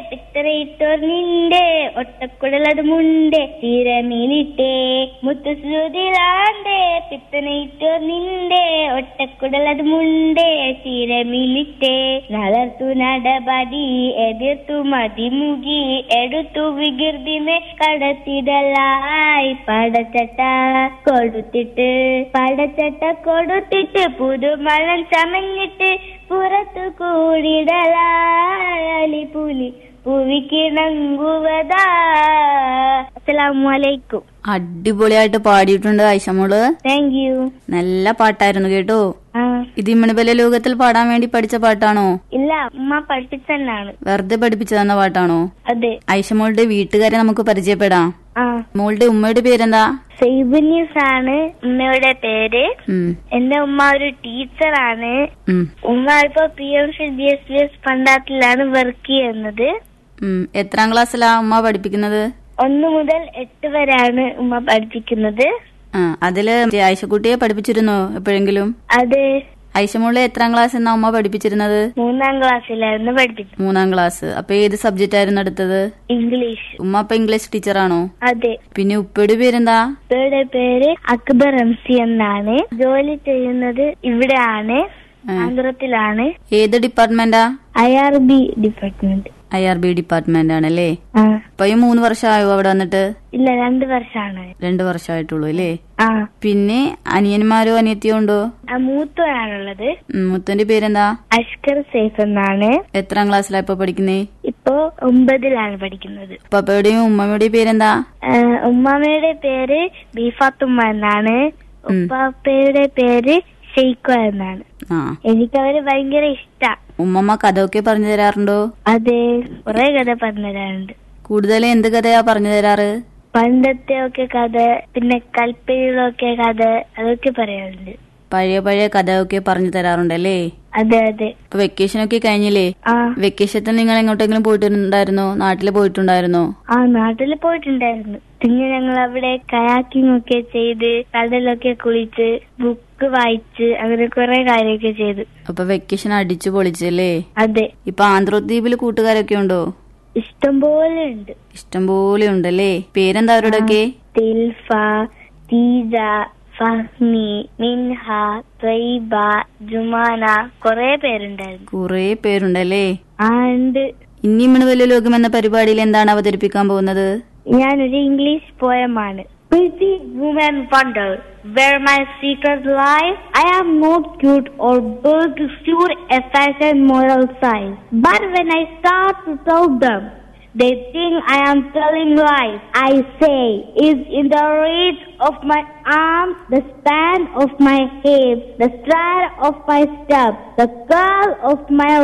പിത്തറയിട്ടോർ നിന്റെ ഒട്ടക്കുടലത് മുണ്ടേ തീരമീലിട്ടേ മുത്തുശ്രുതിലാണ്ടേ പിത്തനയിട്ടോർ നിന്റെ ഒട്ടക്കുടലത് മുണ്ടേ തീരമീലിട്ടേ നളർത്തു നടപടി എതിർത്തു മതിമുകി എടുത്തു വികൃതിനെ കടത്തിടലായി പടച്ചട്ട കൊടുത്തിട്ട് പടച്ചട്ട കൊടുത്തിട്ട് പുതുമഴം ചമഞ്ഞിട്ട് പുറത്തു കൂടിടലായി പുലി പുവിക്കിണങ്ങുവതാ അസ്സലാമലൈക്കും അടിപൊളിയായിട്ട് പാടിയിട്ടുണ്ട് ആയിഷമോള് താങ്ക് യു നല്ല പാട്ടായിരുന്നു കേട്ടോ ആ ഇത് ഇമ്മണിബല ലോകത്തിൽ പാടാൻ വേണ്ടി പഠിച്ച പാട്ടാണോ ഇല്ല ഉമ്മ പഠിപ്പിച്ചെന്നാണ് വെറുതെ പഠിപ്പിച്ചു തന്ന പാട്ടാണോ അതെ ആയിഷമോളുടെ വീട്ടുകാരെ നമുക്ക് പരിചയപ്പെടാം ആ മോളുടെ ഉമ്മയുടെ പേരെന്താ സൈബുനീസ് ആണ് ഉമ്മയുടെ പേര് ഉം, എന്റെ ഉമ്മ ഒരു ടീച്ചറാണ് ഉം, ഉമ്മ ഇപ്പൊ P M C D S B S പണ്ടാത്തിലാണ് വർക്ക് ചെയ്യുന്നത് ഉം. എത്രാം ക്ലാസ്സിലാ ഉമ്മ പഠിപ്പിക്കുന്നത് ഒന്ന് മുതൽ എട്ട് വരെയാണ് ഉമ്മ പഠിപ്പിക്കുന്നത് ആ അതില് ആയിഷക്കുട്ടിയെ പഠിപ്പിച്ചിരുന്നോ എപ്പോഴെങ്കിലും അത് ആയിഷമോളെ എത്രാം ക്ലാസ് എന്നാ ഉമ്മ പഠിപ്പിച്ചിരുന്നത് മൂന്നാം ക്ലാസ്സിലായിരുന്നു പഠിപ്പിച്ചത് മൂന്നാം ക്ലാസ് അപ്പൊ ഏത് സബ്ജക്റ്റ് ആയിരുന്നു എടുത്തത് ഇംഗ്ലീഷ് ഉമ്മ അപ്പൊ ഇംഗ്ലീഷ് ടീച്ചറാണോ അതെ പിന്നെ ഉപ്പയുടെ പേരെന്താ ഉപ്പയുടെ പേര് അക്ബർ എംസി എന്നാണ് ജോലി ചെയ്യുന്നത് ഇവിടെയാണ് ആ. ആന്ധ്രത്തിലാണ് ഏത് ഡിപ്പാർട്ട്മെന്റാ I R B department I R B department ആണല്ലേ ആ ഇപ്പൊ ഈ മൂന്ന് വർഷമായോ അവിടെ വന്നിട്ട് ഇല്ല രണ്ടു വർഷമാണ് രണ്ടു വർഷമായിട്ടുള്ളൂ അല്ലേ ആ പിന്നെ അനിയന്മാരോ അനിയത്തിയോ ഉണ്ടോ ആ മൂത്തവനാണുള്ളത് ഉം, മുത്തന്റെ പേരെന്താ അഷ്കർ സേഫ് എന്നാണ് എത്രാം ക്ലാസ്സിലാ ഇപ്പൊ പഠിക്കുന്നേ ഇപ്പോ ഒമ്പതിലാണ് പഠിക്കുന്നത് പപ്പയുടെയും ഉമ്മയുടെയും പേരെന്താ ആ, ഉമ്മാമയുടെ പേര് ബീഫാത്തുമ്മ എന്നാണ് ഉപ്പാപ്പയുടെ പേര് ഷെയ്ഖോ എന്നാണ് ആ എനിക്ക് അവര് ഭയങ്കര ഇഷ്ടാ ഉമ്മമ്മ കഥയൊക്കെ പറഞ്ഞു തരാറുണ്ടോ അതെ കുറെ കഥ പറഞ്ഞു തരാറുണ്ട് കൂടുതൽ എന്ത് കഥയാ പറഞ്ഞു തരാറ് പണ്ടത്തെ ഒക്കെ കഥ പിന്നെ കൽപ്പനകളൊക്കെ കഥ അതൊക്കെ പറയാറുണ്ട് പഴയ പഴയ കഥയൊക്കെ പറഞ്ഞു തരാറുണ്ടല്ലേ അതെ അതെ ഇപ്പൊ വെക്കേഷൻ ഒക്കെ കഴിഞ്ഞില്ലേ ആ വെക്കേഷത്തിൽ നിങ്ങൾ എങ്ങോട്ടെങ്കിലും പോയിട്ടുണ്ടായിരുന്നോ നാട്ടില് പോയിട്ടുണ്ടായിരുന്നോ ആ നാട്ടിൽ പോയിട്ടുണ്ടായിരുന്നു പിന്നെ ഞങ്ങൾ അവിടെ കയാക്കിംഗ് ഒക്കെ ചെയ്ത് കടലൊക്കെ കുളിച്ച് ബുക്ക് വായിച്ച് അങ്ങനെ കുറെ കാര്യമൊക്കെ ചെയ്തു അപ്പൊ വെക്കേഷൻ അടിച്ചു പൊളിച്ചല്ലേ അതെ ഇപ്പൊ ആന്ധ്രദ്വീപില് കൂട്ടുകാരൊക്കെ ഉണ്ടോ ഇഷ്ടംപോലെ ഉണ്ട് ഇഷ്ടംപോലെ ഉണ്ടല്ലേ പേരെന്താ അവരോടൊക്കെ തിൽഫ തീജ ഫഹ്മി മിൻഹ ത്വയ്ബ ജുമാന കുറെ പേരുണ്ടായിരുന്നു കുറെ പേരുണ്ടല്ലേ ആ ഉണ്ട് ഇനി ഇമ്മണ് വലിയ ലോകം എന്ന പരിപാടിയിൽ എന്താണ് അവതരിപ്പിക്കാൻ പോകുന്നത് ഞാനൊരു ഇംഗ്ലീഷ് പോയമാണ് Pretty woman wonder where my secret lies. I am not cute or built to suit a fashion moral size. But when I start to tell them, they think I am telling lies. I say, is in the reach of my arms, the span of my hips, the stride of my step, the curl of my